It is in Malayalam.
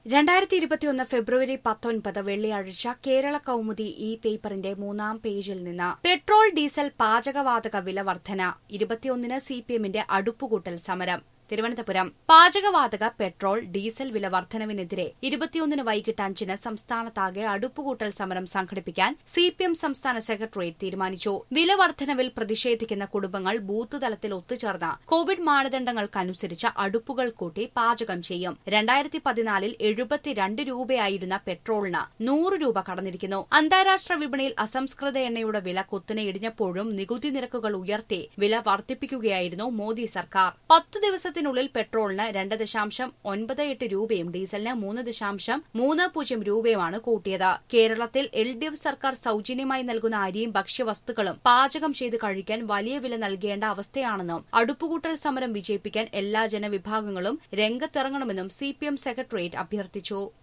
രണ്ടായിരത്തി ഇരുപത്തിയൊന്ന് ഫെബ്രുവരി പത്തൊൻപത് വെള്ളിയാഴ്ച കേരള കൌമുദി ഈ പേപ്പറിന്റെ മൂന്നാം പേജിൽ നിന്ന് പെട്രോൾ ഡീസൽ പാചകവാതക വില വർധന ഇരുപത്തിയൊന്നിന് സിപിഎമ്മിന്റെ അടുപ്പുകൂട്ടൽ സമരം തിരുവനന്തപുരം പാചകവാതക പെട്രോൾ ഡീസൽ വില വർധനവിനെതിരെ ഇരുപത്തിയൊന്നിന് വൈകിട്ട് അഞ്ചിന് സംസ്ഥാനത്താകെ അടുപ്പുകൂട്ടൽ സമരം സംഘടിപ്പിക്കാൻ സിപിഎം സംസ്ഥാന സെക്രട്ടേറിയറ്റ് തീരുമാനിച്ചു വില വർധനവിൽ പ്രതിഷേധിക്കുന്ന കുടുംബങ്ങൾ ബൂത്ത് തലത്തിൽ ഒത്തുചേർന്ന് കോവിഡ് മാനദണ്ഡങ്ങൾക്കനുസരിച്ച് അടുപ്പുകൾ കൂട്ടി പാചകം ചെയ്യും രണ്ടായിരത്തി പതിനാലിൽ എഴുപത്തിരണ്ട് രൂപയായിരുന്ന പെട്രോളിന് നൂറ് രൂപ കടന്നിരിക്കുന്നു അന്താരാഷ്ട്ര വിപണിയിൽ അസംസ്കൃത എണ്ണയുടെ വില കുത്തനെ ഇടിഞ്ഞപ്പോഴും നികുതി നിരക്കുകൾ ഉയർത്തി വില വർദ്ധിപ്പിക്കുകയായിരുന്നു മോദി സർക്കാർ പത്ത് ദിവസത്തിനുള്ളിൽ പെട്രോളിന് രണ്ട് ദശാംശം ഒൻപത് എട്ട് രൂപയും ഡീസലിന് മൂന്ന് ദശാംശം മൂന്ന് പൂജ്യം രൂപയുമാണ് കൂട്ടിയത് കേരളത്തിൽ എൽ ഡി എഫ് സർക്കാർ സൌജന്യമായി നൽകുന്ന അരിയും ഭക്ഷ്യവസ്തുക്കളും പാചകം ചെയ്ത് കഴിക്കാൻ വലിയ വില നൽകേണ്ട അവസ്ഥയാണെന്നും അടുപ്പുകൂട്ടൽ സമരം വിജയിപ്പിക്കാൻ എല്ലാ ജനവിഭാഗങ്ങളും രംഗത്തിറങ്ങണമെന്നും സിപിഎം സെക്രട്ടേറിയറ്റ് അഭ്യർത്ഥിച്ചു